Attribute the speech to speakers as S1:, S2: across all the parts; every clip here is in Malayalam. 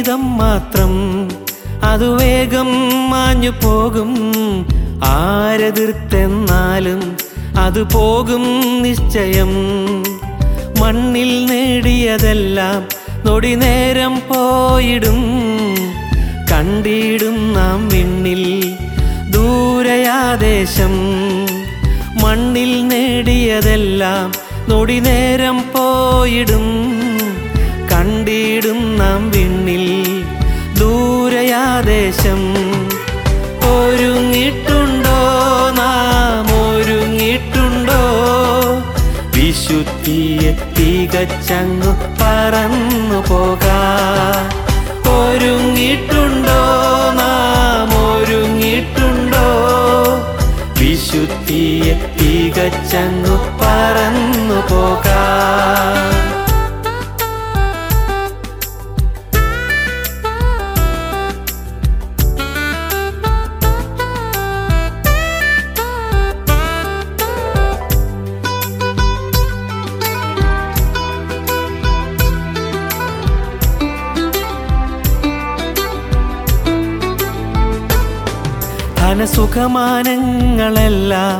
S1: ജീവിതം മാത്രം അത് വേഗം മാഞ്ഞു പോകും ആരെതിർത്തെന്നാലും അത് പോകും നിശ്ചയം മണ്ണിൽ നേടിയതെല്ലാം നൊടി നേരം പോയിടും കണ്ടിടും നാം വിണ്ണിൽ ദൂരയാദേശം മണ്ണിൽ നേടിയതെല്ലാം നൊടി നേരം പോയിടും കണ്ടിടും നാം വിണ്ണിൽ ദൂരയാദേശം ഒരുങ്ങിട്ടുണ്ടോ നാം ഒരുങ്ങിട്ടുണ്ടോ വിശുദ്ധിയെ തികച്ചങ്ങു പറന്നു പോകാ ഒരുങ്ങിട്ടുണ്ടോ നാം ഒരുങ്ങിട്ടുണ്ടോ വിശുദ്ധിയെ തികച്ചങ്ങു പറന്നു പോകാ ധനസുഖമാനങ്ങളെല്ലാം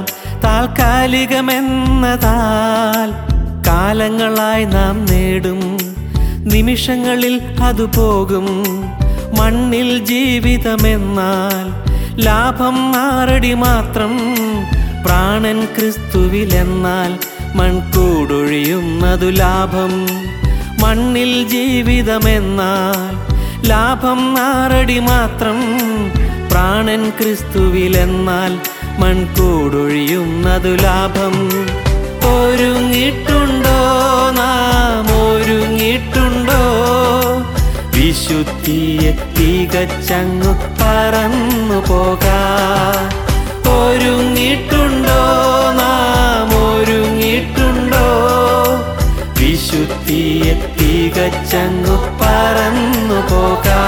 S1: താൽക്കാലികമെന്നതാൽ കാലങ്ങളായി നാം നേടും നിമിഷങ്ങളിൽ അത് പോകും മണ്ണിൽ ജീവിതമെന്നാൽ ലാഭം ആറടി മാത്രം പ്രാണൻ ക്രിസ്തുവിലെന്നാൽ മൺകൂടൊഴിയുന്നതു ലാഭം മണ്ണിൽ ജീവിതമെന്നാൽ ലാഭം ആറടി മാത്രം പ്രാണൻ ക്രിസ്തുവിലെന്നാൽ മൺകൂടൊഴിയുന്നതു ലാഭം ഒരുങ്ങിട്ടുണ്ടോ നാം ഒരുങ്ങിട്ടുണ്ടോ വിശുദ്ധിയെ തികച്ചങ്ങു പറന്നു പോകാ ഒരുങ്ങിട്ടുണ്ടോ നാം ഒരുങ്ങിട്ടുണ്ടോ വിശുദ്ധിയെ തികച്ചങ്ങു പറന്നു പോകാ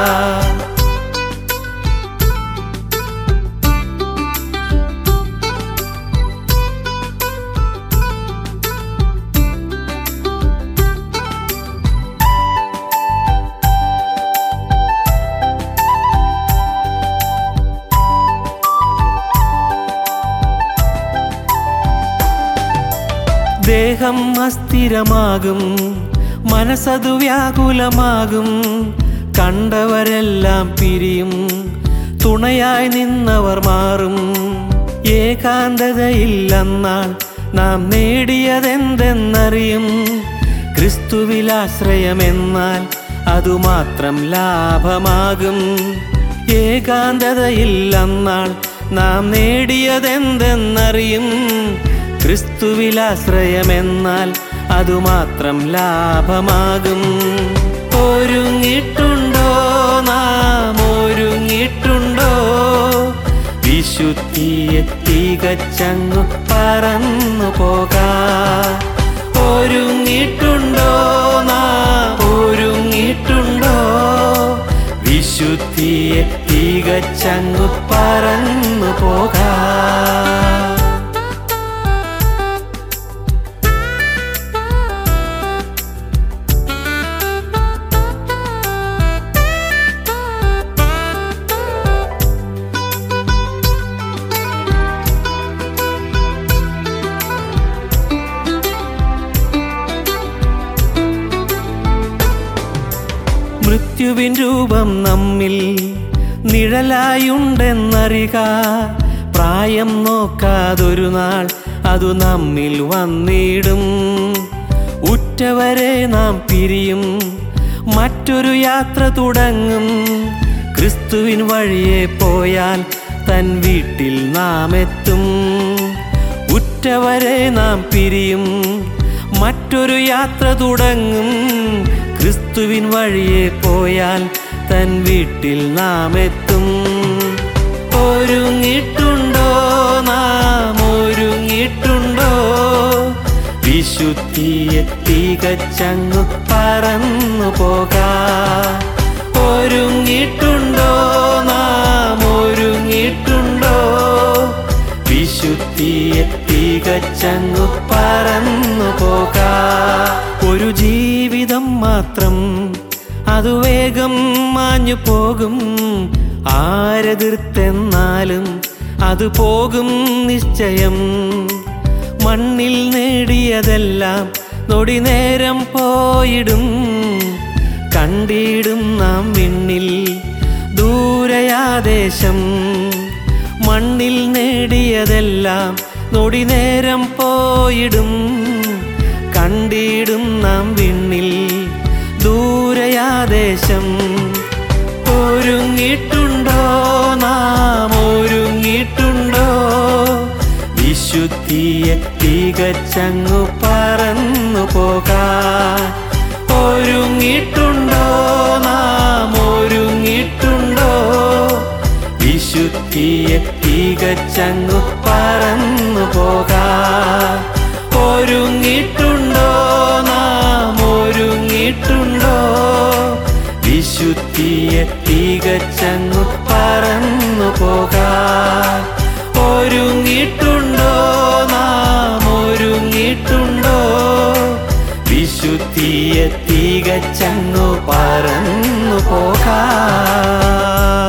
S1: ദേഹം അസ്ഥിരമാകും മനസ്സതു വ്യാകുലമാകും കണ്ടവരെല്ലാം പിരിയും തുണയായി നിന്നവർ മാറും ഏകാന്തതയില്ലെന്നാൾ നാം നേടിയതെന്തെന്നറിയും ക്രിസ്തുവിലാശ്രയമെന്നാൽ അതുമാത്രം ലാഭമാകും ഏകാന്തതയില്ലെന്നാൾ നാം നേടിയതെന്തെന്നറിയും ക്രിസ്തുവിലാശ്രയമെന്നാൽ അതുമാത്രം ലാഭമാകും ഒരുങ്ങിട്ടുണ്ടോ നാം ഒരുങ്ങിട്ടുണ്ടോ വിശുദ്ധിയെ തികച്ചങ്ങു പറന്നു പോകാ ഒരുങ്ങിട്ടുണ്ടോ നാം ഒരുങ്ങിട്ടുണ്ടോ വിശുദ്ധിയെ തികച്ചങ്ങു പറന്നു പോകാ മൃത്യുവിൻ രൂപം നമ്മിൽ നിഴലായുണ്ടെന്നറിക പ്രായം നോക്കാതൊരു നാൾ അതു നമ്മിൽ വന്നിടും ഉറ്റവരെ നാം പിരിയും മറ്റൊരു യാത്ര തുടങ്ങും ക്രിസ്തുവിൻ വഴിയെ പോയാൽ തൻ വീട്ടിൽ നാം എത്തും ഉറ്റവരെ നാം പിരിയും മറ്റൊരു യാത്ര തുടങ്ങും ക്രിസ്തുവിൻ വഴിയെ പോയാൽ തൻ വീട്ടിൽ നാം എത്തും ഒരുങ്ങിട്ടുണ്ടോ നാം ഒരുങ്ങിട്ടുണ്ടോ വിശുദ്ധിയെ തികച്ചങ്ങു പറന്നു പോകാ ഒരുങ്ങിട്ടുണ്ടോ നാം ഒരുങ്ങിട്ടുണ്ടോ വിശുദ്ധിയെ തികച്ചങ്ങു പറന്നു പോകാ ഒരു ജീവിതം മാത്രം അതു വേഗം മാഞ്ഞു പോകും ആരെതിർത്തെന്നാലും അത് പോകും നിശ്ചയം മണ്ണിൽ നേടിയതെല്ലാം നൊടി നേരം പോയിടും കണ്ടിടും നാം വിണ്ണിൽ ദൂരയാദേശം മണ്ണിൽ നേടിയതെല്ലാം നൊടി നേരം പോയിടും കണ്ടിടും നാം വിണ്ണിൽ ദൂരയാദേശം ഒരുങ്ങിയിട്ടുണ്ടോ നാം ഒരുങ്ങിയിട്ടുണ്ടോ വിശുദ്ധിയെ തികച്ചങ്ങു പറന്നു പോകാൻ ഒരുങ്ങിയിട്ടുണ്ടോ നാം ഒരുങ്ങിയിട്ടുണ്ടോ വിശുദ്ധിയെ തികച്ചങ്ങു പറന്നു പോകാൻ ഒരുങ്ങിയിട്ടുണ്ടോ നാം ഒരുങ്ങിയിട്ടുണ്ടോ വിശുദ്ധിയെ തികച്ചങ്ങു പറന്നു പോകാൻ ഒരുങ്ങിയിട്ടുണ്ടോ നാം ഒരുങ്ങിയിട്ടുണ്ടോ വിശുദ്ധിയെ തികച്ചങ്ങു പറന്നു പോകാൻ